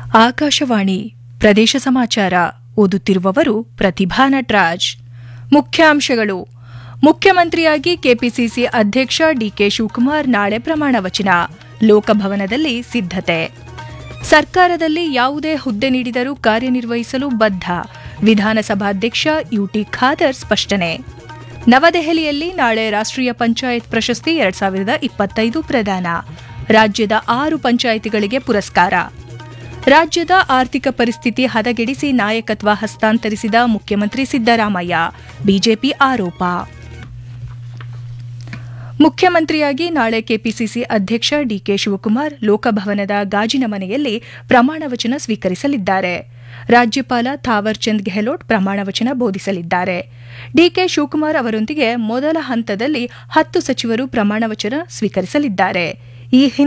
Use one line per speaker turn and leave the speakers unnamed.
ಆಕಾಶವಾಣಿ ಪ್ರದೇಶ ಸಮಾಚಾರ ಓದುತ್ತಿರುವವರು ಪ್ರತಿಭಾ ನಟರಾಜ್ ಮುಖ್ಯಾಂಶಗಳು ಮುಖ್ಯಮಂತ್ರಿಯಾಗಿ ಕೆಪಿಸಿಸಿ ಅಧ್ಯಕ್ಷ ಡಿಕೆ ಶಿವಕುಮಾರ್ ನಾಳೆ ಪ್ರಮಾಣ ವಚನ ಲೋಕಭವನದಲ್ಲಿ ಸಿದ್ಧತೆ ಸರ್ಕಾರದಲ್ಲಿ ಯಾವುದೇ ಹುದ್ದೆ ನೀಡಿದರೂ ಕಾರ್ಯನಿರ್ವಹಿಸಲು ಬದ್ಧ ವಿಧಾನಸಭಾಧ್ಯಕ್ಷ ಯುಟಿ ಖಾದರ್ ಸ್ಪಷ್ಟನೆ ನವದೆಹಲಿಯಲ್ಲಿ ನಾಳೆ ರಾಷ್ಟ್ರೀಯ ಪಂಚಾಯತ್ ಪ್ರಶಸ್ತಿ ಎರಡ್ ಸಾವಿರದ ಇಪ್ಪತ್ತೈದು ಪ್ರದಾನ ರಾಜ್ಯದ ಆರು ಪಂಚಾಯಿತಿಗಳಿಗೆ ಪುರಸ್ಕಾರ ರಾಜ್ಯದ ಆರ್ಥಿಕ ಪರಿಸ್ಥಿತಿ ಹದಗೆಡಿಸಿ ನಾಯಕತ್ವ ಹಸ್ತಾಂತರಿಸಿದ ಮುಖ್ಯಮಂತ್ರಿ ಸಿದ್ದರಾಮಯ್ಯ ಬಿಜೆಪಿ ಆರೋಪ ಮುಖ್ಯಮಂತ್ರಿಯಾಗಿ ನಾಳೆ ಕೆಪಿಸಿಸಿ ಅಧ್ಯಕ್ಷ ಡಿಕೆ ಶಿವಕುಮಾರ್ ಲೋಕಭವನದ ಗಾಜಿನ ಮನೆಯಲ್ಲಿ ಪ್ರಮಾಣ ವಚನ ಸ್ವೀಕರಿಸಲಿದ್ದಾರೆ ರಾಜ್ಯಪಾಲ ಥಾವರ್ ಚಂದ್ ಗೆಹ್ಲೋಟ್ ಪ್ರಮಾಣ ವಚನ ಬೋಧಿಸಲಿದ್ದಾರೆ ಡಿಕೆ ಶಿವಕುಮಾರ್ ಅವರೊಂದಿಗೆ ಮೊದಲ ಹಂತದಲ್ಲಿ ಹತ್ತು ಸಚಿವರು ಪ್ರಮಾಣ ವಚನ ಸ್ವೀಕರಿಸಲಿದ್ದಾರೆ ಈ